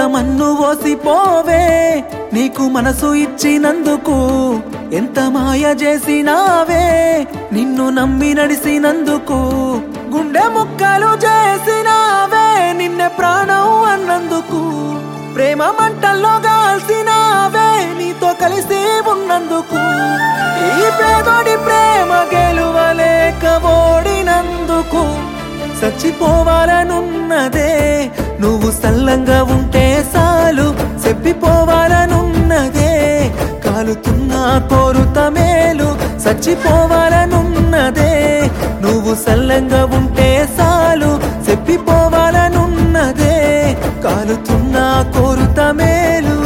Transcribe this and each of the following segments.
మన్ను ఓసిపోవే నీకు మనసు ఇచ్చినందుకు ఎంత మాయ చేసినావే నిన్ను నమ్మి నడిసినందుకు గుండె ముక్కలు చేసినావే నిన్నే ప్రాణం అన్నందుకు ప్రేమ మంటల్లో గాల్సినావే నీతో కలిసి ఉన్నందుకు ఈ పేదోడి ప్రేమ గెలువలేక ఓడినందుకు చచ్చిపోవాలనున్నదే నువ్వు సల్లంగా ఉంటే చాలు చెప్పిపోవాలనున్నదే కాలుతున్నా కోరుత మేలు చచ్చిపోవాలనున్నదే నువ్వు సల్లంగా ఉంటే చాలు చెప్పిపోవాలనున్నదే కాలుతున్నా కోరుత మేలు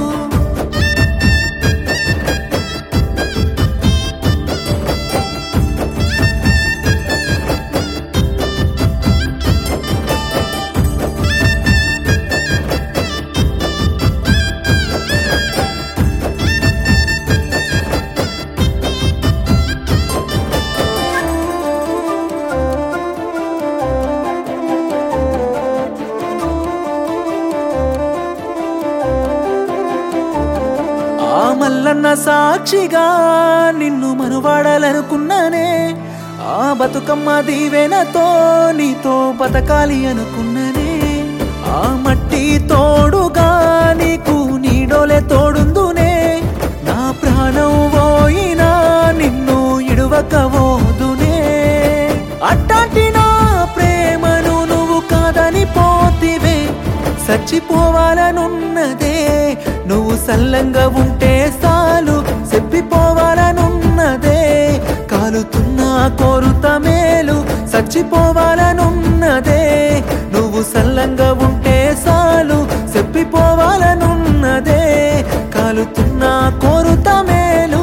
ఆ మల్లన్న సాక్షిగా నిన్ను మనువాడాలనుకున్నానే ఆ బతుకమ్మ దీవెనతో నీతో బతకాలి అనుకున్ననే ఆ మట్టి తోడుగా నీకు నీడోలే తోడుందునే నా ప్రాణం పోయినా నిన్ను ఇడువకవోదునే అట్టాంటి నా ప్రేమను నువ్వు కాదని పోతివే చచ్చిపోవాలనున్నదే నువ్వు సల్లంగా ఉంటే చాలు చెప్పిపోవాలనున్నదే కాలుతున్నా కోరుత మేలు చచ్చిపోవాలనున్నదే నువ్వు సల్లంగా ఉంటే చాలు చెప్పిపోవాలనున్నదే కాలుతున్నా కోరుత మేలు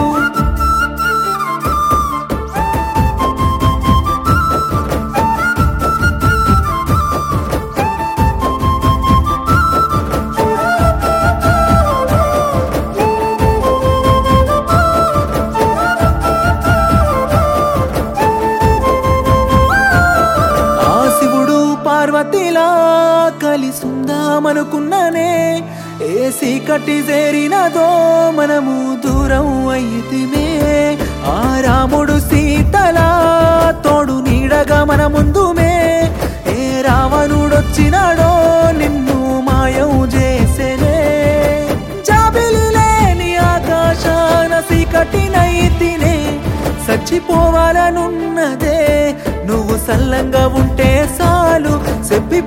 ఆ శివుడు పార్వతిలా కలిసుందామనుకున్నానే ఏ సీకటి చేరినదో మనము దూరం అయితిమే ఆ రాముడు సీతలా తోడు నీడగా మన ముందుమే ఏ రావణుడొచ్చినాడో నిన్ను మాయం చేసేనే జాబిలి లేని ఆకాశాన సీకటినైతినే చచ్చిపోవాలనున్నదే నువ్వు సల్లంగా ఉంటే చాలు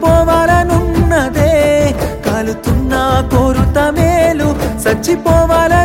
చెప్పిపోవాలనున్నదే కాలుతున్నా కోరుత మేలు చచ్చిపోవాల